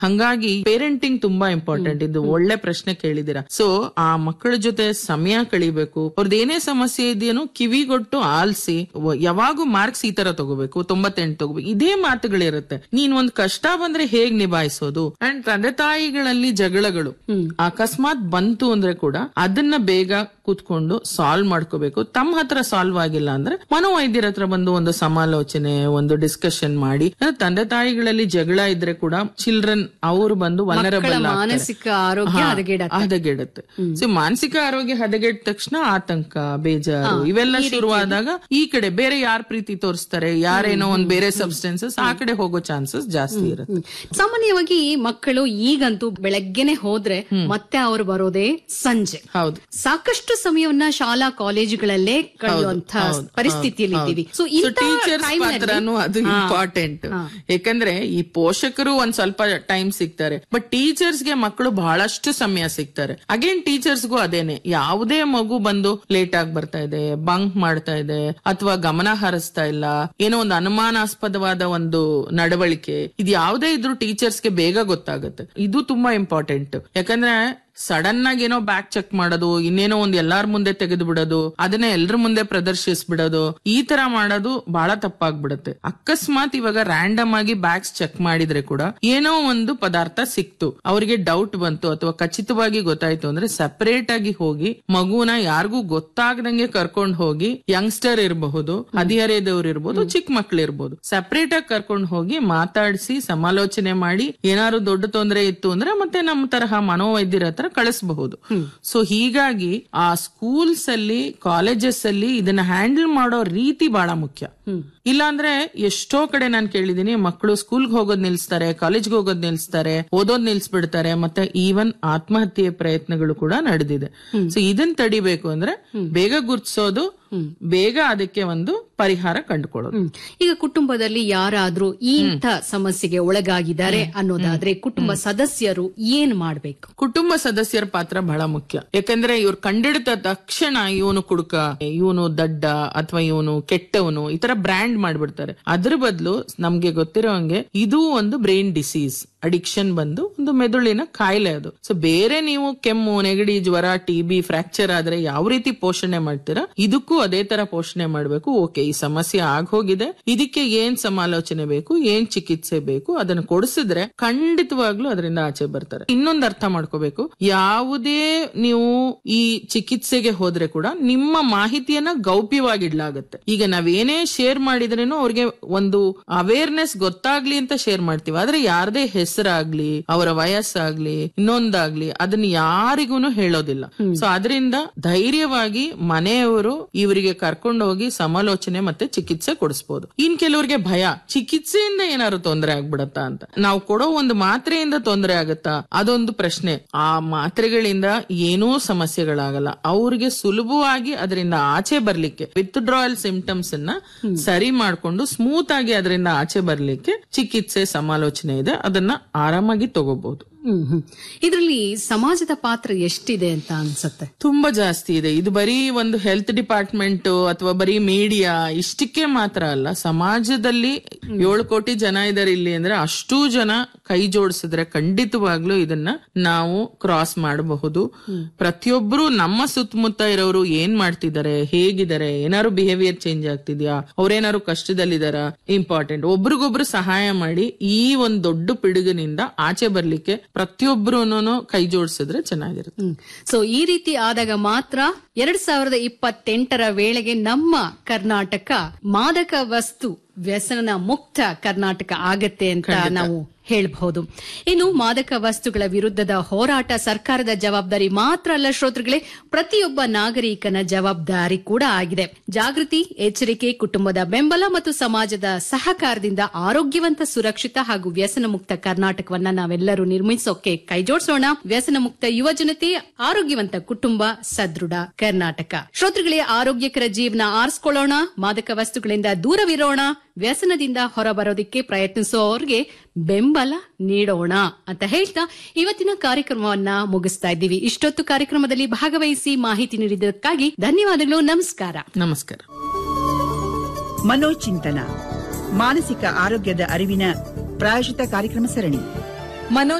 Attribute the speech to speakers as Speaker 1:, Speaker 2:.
Speaker 1: ಹಂಗಾಗಿ ಪೇರೆಂಟಿಂಗ್ ತುಂಬಾ ಇಂಪಾರ್ಟೆಂಟ್ ಇದು ಒಳ್ಳೆ ಪ್ರಶ್ನೆ ಕೇಳಿದಿರಾ ಸೊ ಆ ಮಕ್ಕಳ ಜೊತೆ ಸಮಯ ಕಳಿಬೇಕು ಅವ್ರದ್ದು ಏನೇ ಸಮಸ್ಯೆ ಇದೆಯೇನೋ ಕಿವಿಗೊಟ್ಟು ಆಲ್ಸಿ ವ- ಯಾವಾಗೂ ಮಾರ್ಕ್ಸ್ ಈ ತರ ತಗೋಬೇಕು ತೊಂಬತ್ತೆಂಟು ತಗೋಬೇಕು ಇದೇ ಮಾತುಗಳಿರುತ್ತೆ ನೀನ್ ಒಂದ್ ಕಷ್ಟ ಬಂದ್ರೆ ಹೇಗ್ ನಿಭಾಯಿಸೋದು ಅಂಡ್ ತಂದೆ ತಾಯಿಗಳಲ್ಲಿ ಜಗಳಗಳು ಅಕಸ್ಮಾತ್ ಬಂತು ಅಂದ್ರೆ ಕೂಡ ಅದನ್ನ ಬೇಗ ಕೂತ್ಕೊಂಡು ಸಾಲ್ವ್ ಮಾಡ್ಕೋಬೇಕು ತಮ್ಮ ಹತ್ರ ಸಾಲ್ವ್ ಆಗಿಲ್ಲ ಅಂದ್ರೆ ಮನೋವೈದ್ಯರ ಹತ್ರ ಬಂದು ಒಂದು ಸಮಾಲೋಚನೆ ಒಂದು ಡಿಸ್ಕಷನ್ ಮಾಡಿ ಅಂದ್ರೆ ತಂದೆ ತಾಯಿಗಳಲ್ಲಿ ಜಗಳ ಇದ್ರೆ ಕೂಡ ಚಿಲ್ಡ್ರನ್ ಅವರು ಬಂದು ವನರಬಲ್
Speaker 2: ಮಾನಸಿಕ ಆರೋಗ್ಯ ಹದಗೆಡತ್ತೆ.
Speaker 1: ಹದಗೆಡುತ್ತೆ ಸೊ ಮಾನಸಿಕ ಆರೋಗ್ಯ ಹದಗೆಟ್ಟ ತಕ್ಷಣ ಆತಂಕ ಬೇಜಾರು ಇವೆಲ್ಲ ಶುರುವಾದಾಗ ಈ ಕಡೆ ಬೇರೆ ಯಾರ್ ಪ್ರೀತಿ ತೋರಿಸ್ತಾರೆ ಯಾರೇನೋ ಒಂದ್ ಬೇರೆ ಸಬ್ಸ್ಟೆನ್ಸಸ್ ಆ ಕಡೆ ಹೋಗೋ ಚಾನ್ಸಸ್ ಜಾಸ್ತಿ ಇರುತ್ತೆ
Speaker 2: ಸಾಮಾನ್ಯವಾಗಿ ಮಕ್ಕಳು ಈಗಂತೂ ಬೆಳಗ್ಗೆನೆ ಹೋದ್ರೆ ಮತ್ತೆ ಅವರು ಬರೋದೇ ಸಂಜೆ
Speaker 1: ಹೌದು
Speaker 2: ಸಾಕಷ್ಟು ಸಮಯವನ್ನ ಶಾಲಾ ಕಾಲೇಜುಗಳಲ್ಲೇ ಕಳೆಯುವಂತ ಪರಿಸ್ಥಿತಿಯಲ್ಲಿ ಇದ್ದೀವಿ ಸೊ
Speaker 1: ಟೀಚರ್ಸ್ ಪಾತ್ರನು ಅದು ಇಂಪಾರ್ಟೆಂಟ್ ಯಾಕಂದ್ರೆ ಈ ಪೋಷಕರು ಒಂದ್ ಸ್ವಲ್ಪ ಟೈಮ್ ಸಿಗ್ತಾರೆ ಬಟ್ ಟೀಚರ್ಸ್ ಗೆ ಮಕ್ಕಳು ಬಹಳಷ್ಟು ಸಮಯ ಸಿಗ್ತಾರೆ ಅಗೇನ್ ಟೀಚರ್ಸ್ಗೂ ಅದೇನೆ ಯಾವುದೇ ಮಗು ಬಂದು ಲೇಟ್ ಆಗಿ ಬರ್ತಾ ಇದೆ ಬಂಕ್ ಮಾಡ್ತಾ ಇದೆ ಅಥವಾ ಗಮನ ಹರಿಸ್ತಾ ಇಲ್ಲ ಏನೋ ಒಂದು ಅನುಮಾನಾಸ್ಪದವಾದ ಒಂದು ನಡವಳಿಕೆ ಇದು ಯಾವುದೇ ಇದ್ರೂ ಟೀಚರ್ಸ್ಗೆ ಬೇಗ ಗೊತ್ತಾಗುತ್ತೆ ಇದು ತುಂಬಾ ಇಂಪಾರ್ಟೆಂಟ್ ಯಾಕಂದ್ರೆ ಸಡನ್ ಆಗಿ ಏನೋ ಬ್ಯಾಗ್ ಚೆಕ್ ಮಾಡೋದು ಇನ್ನೇನೋ ಒಂದ್ ಎಲ್ಲಾರ ಮುಂದೆ ತೆಗೆದು ಬಿಡೋದು ಅದನ್ನ ಎಲ್ರ ಮುಂದೆ ಪ್ರದರ್ಶಿಸ್ಬಿಡೋದು ಈ ತರ ಮಾಡೋದು ಬಹಳ ತಪ್ಪಾಗ್ಬಿಡುತ್ತೆ ಅಕಸ್ಮಾತ್ ಇವಾಗ ರ್ಯಾಂಡಮ್ ಆಗಿ ಬ್ಯಾಗ್ಸ್ ಚೆಕ್ ಮಾಡಿದ್ರೆ ಕೂಡ ಏನೋ ಒಂದು ಪದಾರ್ಥ ಸಿಕ್ತು ಅವರಿಗೆ ಡೌಟ್ ಬಂತು ಅಥವಾ ಖಚಿತವಾಗಿ ಗೊತ್ತಾಯ್ತು ಅಂದ್ರೆ ಸಪರೇಟ್ ಆಗಿ ಹೋಗಿ ಮಗುನ ಯಾರಿಗೂ ಗೊತ್ತಾಗದಂಗೆ ಕರ್ಕೊಂಡ್ ಹೋಗಿ ಯಂಗ್ಸ್ಟರ್ ಇರಬಹುದು ಹದಿಹರೆಯದವ್ರು ಇರ್ಬೋದು ಚಿಕ್ಕ ಮಕ್ಳು ಇರ್ಬೋದು ಸಪರೇಟ್ ಆಗಿ ಕರ್ಕೊಂಡ್ ಹೋಗಿ ಮಾತಾಡಿಸಿ ಸಮಾಲೋಚನೆ ಮಾಡಿ ಏನಾದ್ರು ದೊಡ್ಡ ತೊಂದರೆ ಇತ್ತು ಅಂದ್ರೆ ಮತ್ತೆ ನಮ್ಮ ತರಹ ಮನೋವೈದ್ಯರ ಹತ್ರ ಕಳಿಸಬಹುದು ಸೊ ಹೀಗಾಗಿ ಆ ಸ್ಕೂಲ್ಸ್ ಅಲ್ಲಿ ಕಾಲೇಜಸ್ ಅಲ್ಲಿ ಇದನ್ನ ಹ್ಯಾಂಡಲ್ ಮಾಡೋ ರೀತಿ ಬಹಳ ಮುಖ್ಯ ಇಲ್ಲಾಂದ್ರೆ ಎಷ್ಟೋ ಕಡೆ ನಾನು ಕೇಳಿದೀನಿ ಮಕ್ಕಳು ಸ್ಕೂಲ್ಗೆ ಹೋಗೋದ್ ನಿಲ್ಸ್ತಾರೆ ಕಾಲೇಜ್ಗೆ ಹೋಗೋದ್ ನಿಲ್ಸ್ತಾರೆ ಓದೋದ್ ನಿಲ್ಸ್ಬಿಡ್ತಾರೆ ಮತ್ತೆ ಈವನ್ ಆತ್ಮಹತ್ಯೆ ಪ್ರಯತ್ನಗಳು ಕೂಡ ನಡೆದಿದೆ ಸೊ ಇದನ್ನ ತಡಿಬೇಕು ಅಂದ್ರೆ ಬೇಗ ಗುರ್ತಿಸೋದು ಬೇಗ ಅದಕ್ಕೆ ಒಂದು ಪರಿಹಾರ ಕಂಡುಕೊಳ್ಳೋದು
Speaker 2: ಹ್ಮ್. ಈಗ ಕುಟುಂಬದಲ್ಲಿ ಯಾರಾದ್ರೂ ಈ ಇಂಥ ಸಮಸ್ಯೆಗೆ ಒಳಗಾಗಿದ್ದಾರೆ ಅನ್ನೋದಾದ್ರೆ ಕುಟುಂಬ ಸದಸ್ಯರು ಏನ್ ಮಾಡ್ಬೇಕು
Speaker 1: ಕುಟುಂಬ ಸದಸ್ಯರ ಪಾತ್ರ ಬಹಳ ಮುಖ್ಯ ಯಾಕಂದ್ರೆ ಇವ್ರು ಕಂಡಿಡಿದ ತಕ್ಷಣ ಇವನು ಕುಡುಕ ಇವನು ದಡ್ಡ ಅಥವಾ ಇವನು ಕೆಟ್ಟವನು ಈ ತರ ಬ್ರ್ಯಾಂಡ್ ಮಾಡ್ಬಿಡ್ತಾರೆ ಅದ್ರ ಬದಲು ನಮ್ಗೆ ಗೊತ್ತಿರೋ ಹಂಗೆ ಇದು ಒಂದು ಬ್ರೈನ್ ಡಿಸೀಸ್ ಅಡಿಕ್ಷನ್ ಬಂದು ಒಂದು ಮೆದುಳಿನ ಕಾಯಿಲೆ ಅದು ಸೊ ಬೇರೆ ನೀವು ಕೆಮ್ಮು ನೆಗಡಿ ಜ್ವರ ಟಿ ಬಿ ಫ್ರಾಕ್ಚರ್ ಆದ್ರೆ ಯಾವ ರೀತಿ ಪೋಷಣೆ ಮಾಡ್ತೀರಾ ಇದಕ್ಕೂ ಅದೇ ತರ ಪೋಷಣೆ ಮಾಡ್ಬೇಕು ಓಕೆ ಈ ಸಮಸ್ಯೆ ಆಗೋಗಿದೆ ಇದಕ್ಕೆ ಏನ್ ಸಮಾಲೋಚನೆ ಬೇಕು ಏನ್ ಚಿಕಿತ್ಸೆ ಬೇಕು ಅದನ್ನ ಕೊಡಿಸಿದ್ರೆ ಖಂಡಿತವಾಗ್ಲೂ ಅದರಿಂದ ಆಚೆ ಬರ್ತಾರೆ ಇನ್ನೊಂದು ಅರ್ಥ ಮಾಡ್ಕೋಬೇಕು ಯಾವುದೇ ನೀವು ಈ ಚಿಕಿತ್ಸೆಗೆ ಹೋದ್ರೆ ಕೂಡ ನಿಮ್ಮ ಮಾಹಿತಿಯನ್ನ ಗೌಪ್ಯವಾಗಿಡ್ಲಾಗತ್ತೆ ಈಗ ನಾವೇನೇ ಶೇರ್ ಮಾಡಿದ್ರೇನು ಅವ್ರಿಗೆ ಒಂದು ಅವೇರ್ನೆಸ್ ಗೊತ್ತಾಗ್ಲಿ ಅಂತ ಶೇರ್ ಮಾಡ್ತೀವಿ ಆದ್ರೆ ಯಾರದೇ ಹೆಸರಾಗ್ಲಿ ಅವರ ವಯಸ್ಸಾಗ್ಲಿ ಇನ್ನೊಂದಾಗ್ಲಿ ಅದನ್ನ ಯಾರಿಗೂ ಹೇಳೋದಿಲ್ಲ ಸೊ ಅದರಿಂದ ಧೈರ್ಯವಾಗಿ ಮನೆಯವರು ಇವರಿಗೆ ಕರ್ಕೊಂಡು ಹೋಗಿ ಸಮಾಲೋಚನೆ ಮತ್ತೆ ಚಿಕಿತ್ಸೆ ಕೊಡಿಸ್ಬೋದು ಇನ್ ಕೆಲವರಿಗೆ ಭಯ ಚಿಕಿತ್ಸೆಯಿಂದ ಏನಾದ್ರು ತೊಂದರೆ ಆಗ್ಬಿಡತ್ತಾ ಅಂತ ನಾವು ಕೊಡೋ ಒಂದು ಮಾತ್ರೆಯಿಂದ ತೊಂದರೆ ಆಗುತ್ತಾ ಅದೊಂದು ಪ್ರಶ್ನೆ ಆ ಮಾತ್ರೆಗಳಿಂದ ಏನೂ ಸಮಸ್ಯೆಗಳಾಗಲ್ಲ ಅವ್ರಿಗೆ ಸುಲಭವಾಗಿ ಅದರಿಂದ ಆಚೆ ಬರ್ಲಿಕ್ಕೆ ವಿತ್ಡ್ರಾಯಲ್ ಸಿಂಪ್ಟಮ್ಸ್ ಅನ್ನ ಸರಿ ಮಾಡ್ಕೊಂಡು ಸ್ಮೂತ್ ಆಗಿ ಅದರಿಂದ ಆಚೆ ಬರ್ಲಿಕ್ಕೆ ಚಿಕಿತ್ಸೆ ಸಮಾಲೋಚನೆ ಇದೆ ಅದನ್ನ ಆರಾಮಾಗಿ ತಗೋಬಹುದು
Speaker 2: ಹ್ಮ್ ಹ್ಮ್ ಇದರಲ್ಲಿ ಸಮಾಜದ ಪಾತ್ರ ಎಷ್ಟಿದೆ ಅಂತ ಅನ್ಸುತ್ತೆ
Speaker 1: ತುಂಬಾ ಜಾಸ್ತಿ ಇದೆ ಇದು ಬರೀ ಒಂದು ಹೆಲ್ತ್ ಡಿಪಾರ್ಟ್ಮೆಂಟ್ ಅಥವಾ ಬರೀ ಮೀಡಿಯಾ ಇಷ್ಟಕ್ಕೆ ಮಾತ್ರ ಅಲ್ಲ ಸಮಾಜದಲ್ಲಿ ಏಳು ಕೋಟಿ ಜನ ಇದಾರೆ ಇಲ್ಲಿ ಅಂದ್ರೆ ಅಷ್ಟೂ ಜನ ಕೈ ಜೋಡಿಸಿದ್ರೆ ಖಂಡಿತವಾಗ್ಲೂ ಇದನ್ನ ನಾವು ಕ್ರಾಸ್ ಮಾಡಬಹುದು ಪ್ರತಿಯೊಬ್ರು ನಮ್ಮ ಸುತ್ತಮುತ್ತ ಇರೋರು ಏನ್ ಮಾಡ್ತಿದ್ದಾರೆ ಹೇಗಿದ್ದಾರೆ ಏನಾದ್ರು ಬಿಹೇವಿಯರ್ ಚೇಂಜ್ ಆಗ್ತಿದ್ಯಾ ಅವ್ರೇನಾದ್ರು ಕಷ್ಟದಲ್ಲಿದಾರ ಇಂಪಾರ್ಟೆಂಟ್ ಒಬ್ರಿಗೊಬ್ರು ಸಹಾಯ ಮಾಡಿ ಈ ಒಂದ್ ದೊಡ್ಡ ಪಿಡುಗಿನಿಂದ ಆಚೆ ಬರ್ಲಿಕ್ಕೆ ಪ್ರತಿಯೊಬ್ರು ಕೈ ಜೋಡಿಸಿದ್ರೆ ಚೆನ್ನಾಗಿರುತ್ತೆ
Speaker 2: ಸೊ ಈ ರೀತಿ ಆದಾಗ ಮಾತ್ರ ಎರಡ್ ಸಾವಿರದ ಇಪ್ಪತ್ತೆಂಟರ ವೇಳೆಗೆ ನಮ್ಮ ಕರ್ನಾಟಕ ಮಾದಕ ವಸ್ತು ವ್ಯಸನ ಮುಕ್ತ ಕರ್ನಾಟಕ ಆಗತ್ತೆ ಅಂತ ನಾವು ಹೇಳಬಹುದು ಇನ್ನು ಮಾದಕ ವಸ್ತುಗಳ ವಿರುದ್ಧದ ಹೋರಾಟ ಸರ್ಕಾರದ ಜವಾಬ್ದಾರಿ ಮಾತ್ರ ಅಲ್ಲ ಶ್ರೋತೃಗಳೇ ಪ್ರತಿಯೊಬ್ಬ ನಾಗರಿಕನ ಜವಾಬ್ದಾರಿ ಕೂಡ ಆಗಿದೆ ಜಾಗೃತಿ ಎಚ್ಚರಿಕೆ ಕುಟುಂಬದ ಬೆಂಬಲ ಮತ್ತು ಸಮಾಜದ ಸಹಕಾರದಿಂದ ಆರೋಗ್ಯವಂತ ಸುರಕ್ಷಿತ ಹಾಗೂ ವ್ಯಸನ ಮುಕ್ತ ಕರ್ನಾಟಕವನ್ನ ನಾವೆಲ್ಲರೂ ನಿರ್ಮಿಸೋಕೆ ಕೈಜೋಡಿಸೋಣ ವ್ಯಸನ ಮುಕ್ತ ಯುವ ಜನತೆ ಆರೋಗ್ಯವಂತ ಕುಟುಂಬ ಸದೃಢ ಕರ್ನಾಟಕ ಶ್ರೋತೃಗಳೇ ಆರೋಗ್ಯಕರ ಜೀವನ ಆರಿಸಿಕೊಳ್ಳೋಣ ಮಾದಕ ವಸ್ತುಗಳಿಂದ ದೂರವಿರೋಣ ವ್ಯಸನದಿಂದ ಹೊರಬರೋದಿಕ್ಕೆ ಪ್ರಯತ್ನಿಸುವವರಿಗೆ ಬೆಂಬಲ ನೀಡೋಣ ಅಂತ ಹೇಳ್ತಾ ಇವತ್ತಿನ ಕಾರ್ಯಕ್ರಮವನ್ನ ಮುಗಿಸ್ತಾ ಇದ್ದೀವಿ ಇಷ್ಟೊತ್ತು ಕಾರ್ಯಕ್ರಮದಲ್ಲಿ ಭಾಗವಹಿಸಿ ಮಾಹಿತಿ ನೀಡಿದ್ದಕ್ಕಾಗಿ ಧನ್ಯವಾದಗಳು ನಮಸ್ಕಾರ
Speaker 1: ನಮಸ್ಕಾರ
Speaker 3: ಮನೋಚಿಂತನ ಮಾನಸಿಕ ಆರೋಗ್ಯದ ಅರಿವಿನ ಪ್ರಾಯಶಿತ ಕಾರ್ಯಕ್ರಮ ಸರಣಿ ಮನೋಜ್